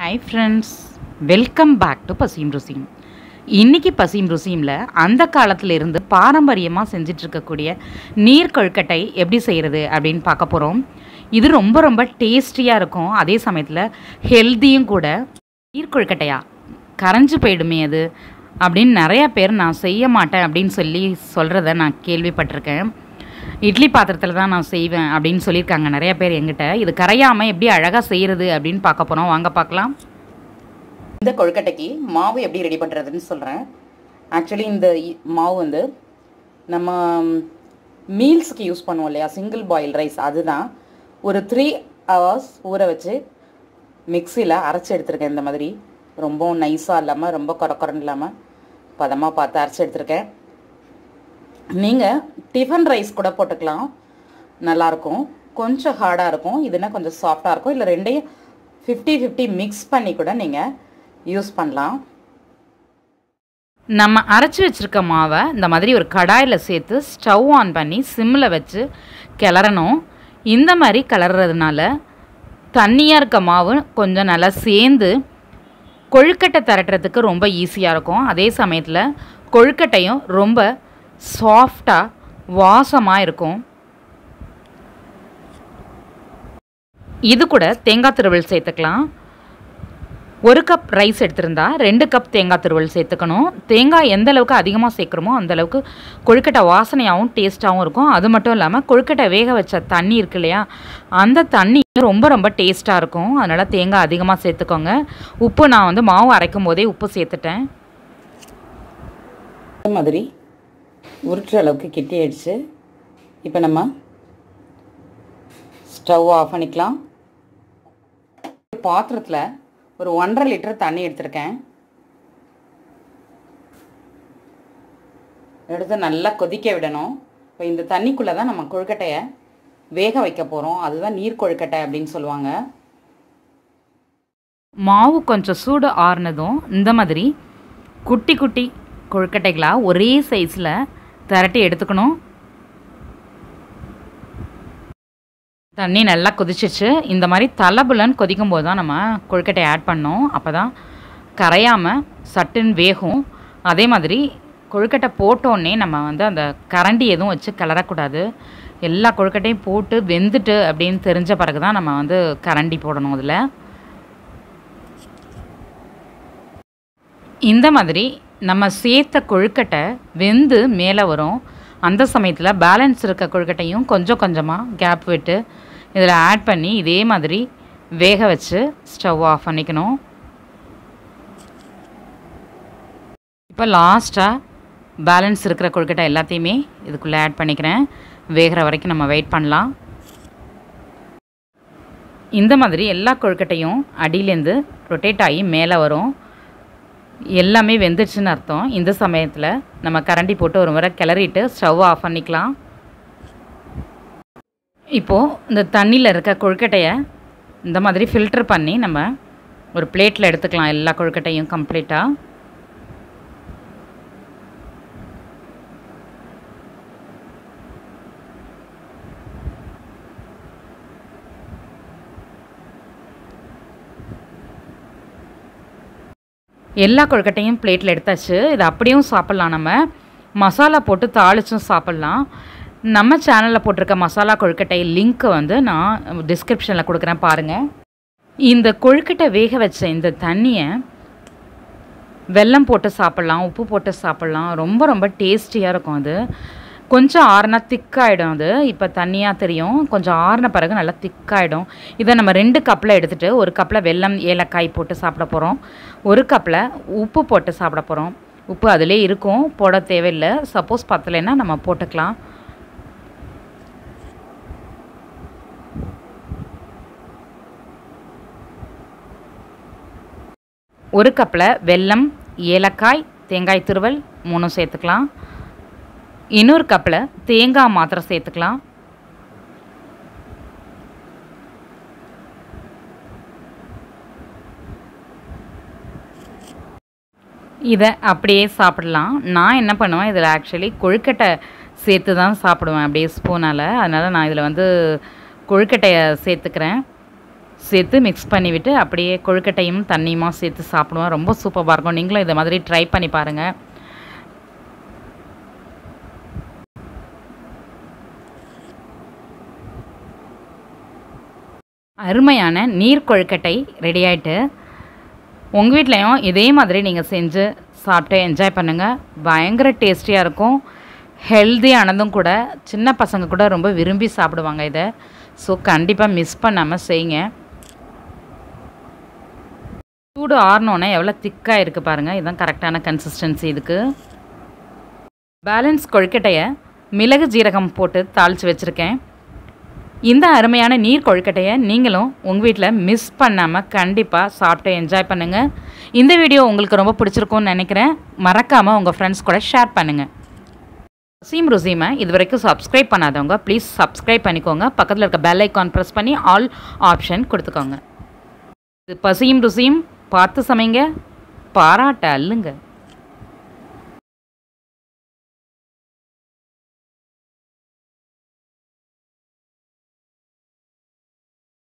hi friends welcome back to பசியும் ருசியும் இன்னைக்கு பசியும் ருசியும்ல அந்த காலத்துல இருந்து பாரம்பரியமாக செஞ்சுட்டு இருக்கக்கூடிய நீர் கொழுக்கட்டை எப்படி செய்கிறது அப்படின்னு பார்க்க போகிறோம் இது ரொம்ப ரொம்ப டேஸ்டியாக இருக்கும் அதே சமயத்தில் ஹெல்த்தியும் கூட நீர் கொழுக்கட்டையா கரைஞ்சு போயிடுமே அது அப்படின்னு நிறையா பேர் நான் செய்ய மாட்டேன் அப்படின்னு சொல்லி சொல்கிறத நான் கேள்விப்பட்டிருக்கேன் இட்லி பாத்திரத்தில் தான் நான் செய்வேன் அப்படின்னு சொல்லியிருக்காங்க நிறைய பேர் எங்கிட்ட இது கரையாமல் எப்படி அழகாக செய்கிறது அப்படின்னு பார்க்க போகிறோம் வாங்க பார்க்கலாம் இந்த கொழுக்கட்டைக்கு மாவு எப்படி ரெடி பண்ணுறதுன்னு சொல்கிறேன் ஆக்சுவலி இந்த இ- மாவு வந்து நம்ம மீல்ஸுக்கு யூஸ் பண்ணுவோம் இல்லையா சிங்கிள் பாயில் ரைஸ் அதுதான் ஒரு த்ரீ ஹவர்ஸ் ஊற வச்சு மிக்சியில் அரைச்சி எடுத்திருக்கேன் இந்த மாதிரி ரொம்பவும் நைஸாக இல்லாமல் ரொம்ப கொரக்கொரன்னு இல்லாமல் பதமாக பார்த்து அரைச்சி எடுத்திருக்கேன் நீங்கள் டிஃபன் ரைஸ் கூட போட்டுக்கலாம் நல்லாயிருக்கும் கொஞ்சம் ஹார்டாக இருக்கும் இதுனா கொஞ்சம் சாஃப்டாக இருக்கும் இல்லை ரெண்டையும் ஃபிஃப்டி ஃபிஃப்டி மிக்ஸ் பண்ணி கூட நீங்கள் யூஸ் பண்ணலாம் நம்ம அரைச்சி வச்சிருக்க மாவை இந்த மாதிரி ஒரு கடாயில் சேர்த்து ஸ்டவ் ஆன் பண்ணி சிம்மில் வச்சு கிளறணும் இந்த மாதிரி கிளறதுனால தண்ணியாக இருக்க மாவு கொஞ்சம் நல்லா சேர்ந்து கொழுக்கட்டை திரட்டுறதுக்கு ரொம்ப ஈஸியாக இருக்கும் அதே சமயத்தில் கொழுக்கட்டையும் ரொம்ப சாஃப்டாக வாசமாக இருக்கும் இது கூட தேங்காய் துருவல் சேர்த்துக்கலாம் ஒரு கப் ரைஸ் எடுத்திருந்தா ரெண்டு கப் தேங்காய் துருவல் சேர்த்துக்கணும் தேங்காய் எந்த அளவுக்கு அதிகமாக சேர்க்குறோமோ அந்த அளவுக்கு கொழுக்கட்டை வாசனையாகவும் டேஸ்ட்டாகவும் இருக்கும் அது மட்டும் இல்லாமல் கொழுக்கட்டை வேக வச்ச தண்ணி இருக்கு இல்லையா அந்த தண்ணி ரொம்ப ரொம்ப டேஸ்ட்டாக இருக்கும் அதனால் தேங்காய் அதிகமாக சேர்த்துக்கோங்க உப்பு நான் வந்து மாவு அரைக்கும் போதே உப்பு சேர்த்துட்டேன் இந்த மாதிரி உருட்டுற அளவுக்கு கிட்டி ஆயிடுச்சு இப்போ நம்ம ஸ்டவ் ஆஃப் பண்ணிக்கலாம் பாத்திரத்தில் ஒரு ஒன்றரை லிட்டர் தண்ணி எடுத்திருக்கேன் எடுத்து நல்லா கொதிக்க விடணும் இப்போ இந்த தண்ணிக்குள்ளே தான் நம்ம கொழுக்கட்டையை வேக வைக்க போகிறோம் அதுதான் நீர் கொழுக்கட்டை அப்படின்னு சொல்லுவாங்க மாவு கொஞ்சம் சூடு ஆறுனதும் இந்த மாதிரி குட்டி குட்டி கொழுக்கட்டைகளாக ஒரே சைஸில் திரட்டி எடுத்துக்கணும் தண்ணி நல்லா கொதிச்சிச்சு இந்த மாதிரி தலபுலன்னு கொதிக்கும் போது தான் நம்ம கொழுக்கட்டை ஆட் பண்ணோம் அப்போ தான் கரையாமல் சட்டுன்னு வேகும் அதே மாதிரி கொழுக்கட்டை போட்டோன்னே நம்ம வந்து அந்த கரண்டி எதுவும் வச்சு கிளறக்கூடாது எல்லா கொழுக்கட்டையும் போட்டு வெந்துட்டு அப்படின்னு தெரிஞ்ச பிறகு தான் நம்ம வந்து கரண்டி போடணும் அதில் இந்த மாதிரி நம்ம சேர்த்த கொழுக்கட்டை வெந்து மேலே வரும் அந்த சமயத்தில் பேலன்ஸ் இருக்க கொழுக்கட்டையும் கொஞ்சம் கொஞ்சமாக கேப் விட்டு இதில் ஆட் பண்ணி இதே மாதிரி வேக வச்சு ஸ்டவ் ஆஃப் பண்ணிக்கணும் இப்போ லாஸ்ட்டாக பேலன்ஸ் இருக்கிற கொழுக்கட்டை எல்லாத்தையுமே இதுக்குள்ளே ஆட் பண்ணிக்கிறேன் வேகிற வரைக்கும் நம்ம வெயிட் பண்ணலாம் இந்த மாதிரி எல்லா கொழுக்கட்டையும் அடியிலேருந்து ரொட்டேட் ஆகி மேலே வரும் எல்லாமே வெந்துடுச்சுன்னு அர்த்தம் இந்த சமயத்தில் நம்ம கரண்டி போட்டு ஒரு முறை கிளறிட்டு ஸ்டவ் ஆஃப் பண்ணிக்கலாம் இப்போது இந்த தண்ணியில் இருக்க கொழுக்கட்டையை இந்த மாதிரி ஃபில்டர் பண்ணி நம்ம ஒரு பிளேட்டில் எடுத்துக்கலாம் எல்லா கொழுக்கட்டையும் கம்ப்ளீட்டாக எல்லா கொழுக்கட்டையும் பிளேட்டில் எடுத்தாச்சு இது அப்படியும் சாப்பிட்லாம் நம்ம மசாலா போட்டு தாளிச்சும் சாப்பிட்லாம் நம்ம சேனலில் போட்டிருக்க மசாலா கொழுக்கட்டை லிங்க்கு வந்து நான் டிஸ்கிரிப்ஷனில் கொடுக்குறேன் பாருங்கள் இந்த கொழுக்கட்டை வேக வச்ச இந்த தண்ணியை வெல்லம் போட்டு சாப்பிட்லாம் உப்பு போட்டு சாப்பிட்லாம் ரொம்ப ரொம்ப டேஸ்டியாக இருக்கும் அது கொஞ்சம் ஆறுனா திக்காயிடும் அது இப்போ தண்ணியாக தெரியும் கொஞ்சம் ஆறின பிறகு நல்லா திக்காயிடும் இதை நம்ம ரெண்டு கப்பில் எடுத்துகிட்டு ஒரு கப்பில் வெல்லம் ஏலக்காய் போட்டு சாப்பிட போகிறோம் ஒரு கப்பில் உப்பு போட்டு சாப்பிட போகிறோம் உப்பு அதிலே இருக்கும் போட தேவையில்லை சப்போஸ் பத்தலைன்னா நம்ம போட்டுக்கலாம் ஒரு கப்பில் வெல்லம் ஏலக்காய் தேங்காய் துருவல் மூணும் சேர்த்துக்கலாம் இன்னொரு கப்பில் தேங்காய் மாத்திரம் சேர்த்துக்கலாம் இதை அப்படியே சாப்பிடலாம் நான் என்ன பண்ணுவேன் இதில் ஆக்சுவலி கொழுக்கட்டை சேர்த்து தான் சாப்பிடுவேன் அப்படியே ஸ்பூனால் அதனால் நான் இதில் வந்து கொழுக்கட்டையை சேர்த்துக்கிறேன் சேர்த்து மிக்ஸ் பண்ணிவிட்டு அப்படியே கொழுக்கட்டையும் தண்ணியுமா சேர்த்து சாப்பிடுவோம் ரொம்ப சூப்பராக இருக்கும் நீங்களும் இதை மாதிரி ட்ரை பண்ணி பாருங்கள் அருமையான நீர் கொழுக்கட்டை ரெடி ஆயிட்டு உங்கள் வீட்லேயும் இதே மாதிரி நீங்கள் செஞ்சு சாப்பிட்டு என்ஜாய் பண்ணுங்கள் பயங்கர டேஸ்டியாக இருக்கும் ஹெல்தியானதும் கூட சின்ன பசங்க கூட ரொம்ப விரும்பி சாப்பிடுவாங்க இதை ஸோ கண்டிப்பாக மிஸ் பண்ணாமல் செய்யுங்க சூடு ஆறினோன்னே எவ்வளோ திக்காக இருக்குது பாருங்கள் இதுதான் கரெக்டான கன்சிஸ்டன்சி இதுக்கு பேலன்ஸ் கொழுக்கட்டையை மிளகு ஜீரகம் போட்டு தாளித்து வச்சுருக்கேன் இந்த அருமையான நீர் கொழுக்கட்டையை நீங்களும் உங்கள் வீட்டில் மிஸ் பண்ணாமல் கண்டிப்பாக சாப்பிட்டு என்ஜாய் பண்ணுங்கள் இந்த வீடியோ உங்களுக்கு ரொம்ப பிடிச்சிருக்கும்னு நினைக்கிறேன் மறக்காமல் உங்கள் ஃப்ரெண்ட்ஸ் கூட ஷேர் பண்ணுங்கள் சீம் ருசீமை இது வரைக்கும் சப்ஸ்கிரைப் பண்ணாதவங்க ப்ளீஸ் சப்ஸ்கிரைப் பண்ணிக்கோங்க பக்கத்தில் இருக்க பெல் ஐக்கான் ப்ரெஸ் பண்ணி ஆல் ஆப்ஷன் கொடுத்துக்கோங்க இது பசியும் ருசியும் பார்த்து சமைங்க பாராட்ட அல்லுங்க